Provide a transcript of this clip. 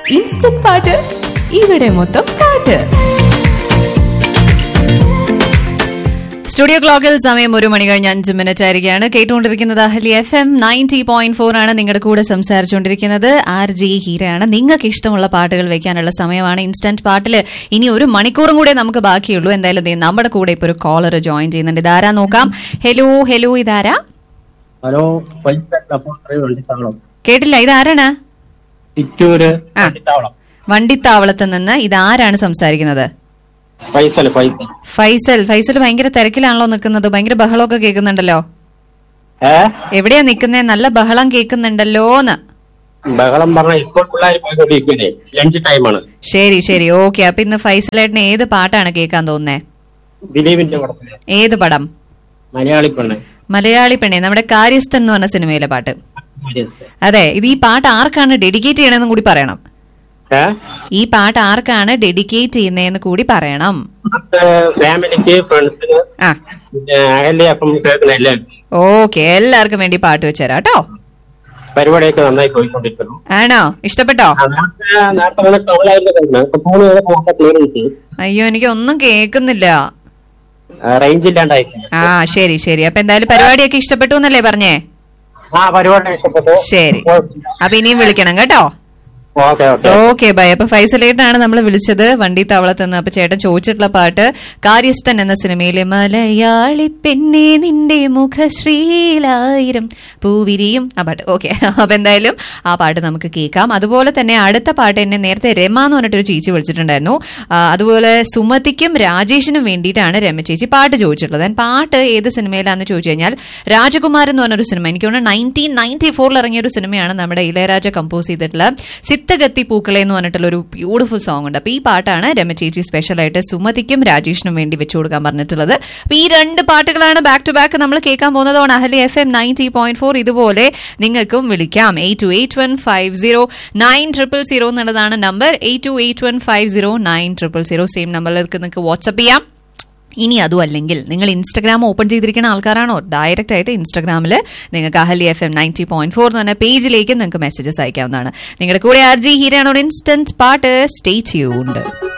Instant പാട്ട് ഇവിടെ മൊത്തം പാട്ട് സ്റ്റുഡിയോ ക്ലോക്കിൽ സമയം ഒരു മണി കഴിഞ്ഞ് അഞ്ച് മിനിറ്റ് ആയിരിക്കുകയാണ് കേട്ടുകൊണ്ടിരിക്കുന്നത് Ahalya F M ninety point four ആണ് നിങ്ങളുടെ കൂടെ സംസാരിച്ചുകൊണ്ടിരിക്കുന്നത് ആർ ജി ഹീരയാണ് നിങ്ങൾക്ക് ഇഷ്ടമുള്ള പാട്ടുകൾ വെക്കാനുള്ള സമയമാണ് ഇൻസ്റ്റന്റ് പാട്ടിൽ ഇനി ഒരു മണിക്കൂറും കൂടെ നമുക്ക് ബാക്കിയുള്ളൂ എന്തായാലും ദേ നമ്മുടെ കൂടെ ഇപ്പൊ ഒരു കോളർ ജോയിൻ ചെയ്യുന്നുണ്ട് ഇതാരാ നോക്കാം ഹലോ ഹലോ ഇതാരാ ഹലോ വണ്ടിത്താവളം കേട്ടില്ല ഇതാരാണ് ചിറ്റൂര് ആ. വണ്ടിത്താവളം വണ്ടിത്താവളത്ത് നിന്ന് ഇതാരാണ് സംസാരിക്കുന്നത് ഫൈസൽ ഫൈസൽ ഫൈസൽ ഫൈസൽ ഭയങ്കര തിരക്കിലാണല്ലോ നിൽക്കുന്നത് ഭയങ്കര ബഹളമൊക്കെ കേൾക്കുന്നുണ്ടല്ലോ ഏ എവിടെയാ നിൽക്കുന്നേ നല്ല ബഹളം കേൾക്കുന്നുണ്ടല്ലോന്ന് ബഹളം പറഞ്ഞ ഇപ്പോൾ പിള്ളേർ പോയിക്കൊണ്ടിരിക്കുന്നേ ലഞ്ച് ടൈമാണ് ശരി ശരി ഓക്കെ അപ്പൊ ഇന്ന് ഫൈസലേട്ടിന് ഏത് പാട്ടാണ് കേൾക്കാൻ തോന്നുന്നേ ദിലീപിന്റെ പടത്തില് ഏത് പടം മലയാളി പെണ്ണ് മലയാളി പെണ്ണെ നമ്മുടെ കാര്യസ്ഥൻ എന്ന് പറഞ്ഞ സിനിമയിലെ പാട്ട് അതെ ഇത് ഈ പാട്ട് ആർക്കാണ് ഡെഡിക്കേറ്റ് ചെയ്യണമെന്നും കൂടി പറയണം ഏ ഈ പാട്ട് ആർക്കാണ് ഡെഡിക്കേറ്റ് ചെയ്യുന്നതെന്ന് കൂടി പറയണം ഫാമിലിക്ക് ഫ്രണ്ട്സിന് ആ പിന്നെ അകലെ അപ്പം കേൾക്കുന്ന എല്ലാവരും ഓക്കെ എല്ലാവർക്കും വേണ്ടി പാട്ട് വെച്ചുതരാം കേട്ടോ പരിപാടിയൊക്കെ നന്നായി പോയിക്കൊണ്ടിരിക്കുന്നു ആണോ ഇഷ്ടപ്പെട്ടോ ആ, നേരത്തെ നേരത്തെ വന്ന ടൗണിലായിരുന്നു കഴിഞ്ഞത് ഇപ്പൊ ഫോൺ ചെയ്തപ്പോ ക്ലിയർ കിട്ടി അയ്യോ എനിക്ക് ഒന്നും കേൾക്കുന്നില്ല റേഞ്ച് ഇല്ലാണ്ടായി ആ ശരി ശരി അപ്പൊ എന്തായാലും പരിപാടിയൊക്കെ ഇഷ്ടപ്പെട്ടു എന്നല്ലേ പറഞ്ഞേ ആ പരിപാടി ഇഷ്ടപ്പെട്ടു ശരി അപ്പൊ ഇനിയും വിളിക്കണം കേട്ടോ ഓക്കെ ഓക്കെ ഓക്കെ ബൈ അപ്പൊ ഫൈസലേട്ടാണ് നമ്മൾ വിളിച്ചത് വണ്ടി തവളത്തുനിന്ന് അപ്പൊ ചേട്ടൻ ചോദിച്ചിട്ടുള്ള പാട്ട് കാര്യസ്ഥൻ എന്ന സിനിമയിലെ മലയാളി പെണ്ണെ നിന്റെ മുഖശ്രീലായിരം പൂവിരിയും ആ പാട്ട് ഓക്കെ അപ്പൊ എന്തായാലും ആ പാട്ട് നമുക്ക് കേൾക്കാം അതുപോലെ തന്നെ അടുത്ത പാട്ട് എന്നെ നേരത്തെ രമ എന്ന് പറഞ്ഞിട്ടൊരു ചേച്ചി വിളിച്ചിട്ടുണ്ടായിരുന്നു ആ, അതുപോലെ സുമതിക്കും രാജേഷിനും വേണ്ടിയിട്ടാണ് രമ ചേച്ചി പാട്ട് ചോദിച്ചിട്ടുള്ളത് ഞാൻ പാട്ട് ഏത് സിനിമയിലാണെന്ന് ചോദിച്ചു കഴിഞ്ഞാൽ രാജകുമാരൻ എന്ന് പറഞ്ഞൊരു സിനിമ എനിക്ക് തോന്നുന്നു നയൻറ്റീൻ നയൻറ്റി ഫോറിൽ ഇറങ്ങിയ ഒരു സിനിമയാണ് നമ്മുടെ ഇളയരാജ കമ്പോസ് ചെയ്തിട്ടുള്ള സിത്തഗത്തി പൂക്കളെ എന്ന് പറഞ്ഞിട്ടുള്ള ഒരു ബ്യൂട്ടിഫുൾ സോങ് ഉണ്ട് അപ്പൊ ഈ പാട്ടാണ് രമ ചേച്ചി സ്പെഷ്യൽ ആയിട്ട് സുമതിക്കും രാജേഷിനും വേണ്ടി വെച്ചു കൊടുക്കാൻ പറഞ്ഞിട്ടുള്ളത് അപ്പൊ ഈ രണ്ട് പാട്ടുകളാണ് ബാക്ക് ടു ബാക്ക് നമ്മൾ കേൾക്കാൻ പോകുന്നത് on Ahalya F M ninety point four ഇതുപോലെ നിങ്ങൾക്കും വിളിക്കാം eight two eight one five zero nine triple zero എന്നുള്ളതാണ് number eight two eight one five zero nine triple zero same നമ്പറിലേക്ക് നിങ്ങൾക്ക് വാട്സപ്പ് ചെയ്യാം ഇനി അതും അല്ലെങ്കിൽ നിങ്ങൾ ഇൻസ്റ്റഗ്രാം ഓപ്പൺ ചെയ്തിരിക്കുന്ന ആൾക്കാരാണോ ഡയറക്റ്റ് ആയിട്ട് ഇൻസ്റ്റഗ്രാമിൽ നിങ്ങൾക്ക് Ahalya F M ninety point four എന്ന് പറഞ്ഞ പേജിലേക്ക് നിങ്ങൾക്ക് മെസ്സേജസ് അയക്കാവുന്നതാണ് നിങ്ങളുടെ കൂടെ ആർ ജി ഹീരാണോട് ഇൻസ്റ്റന്റ് പാട്ട് സ്റ്റേ ട്യൂൺഡ്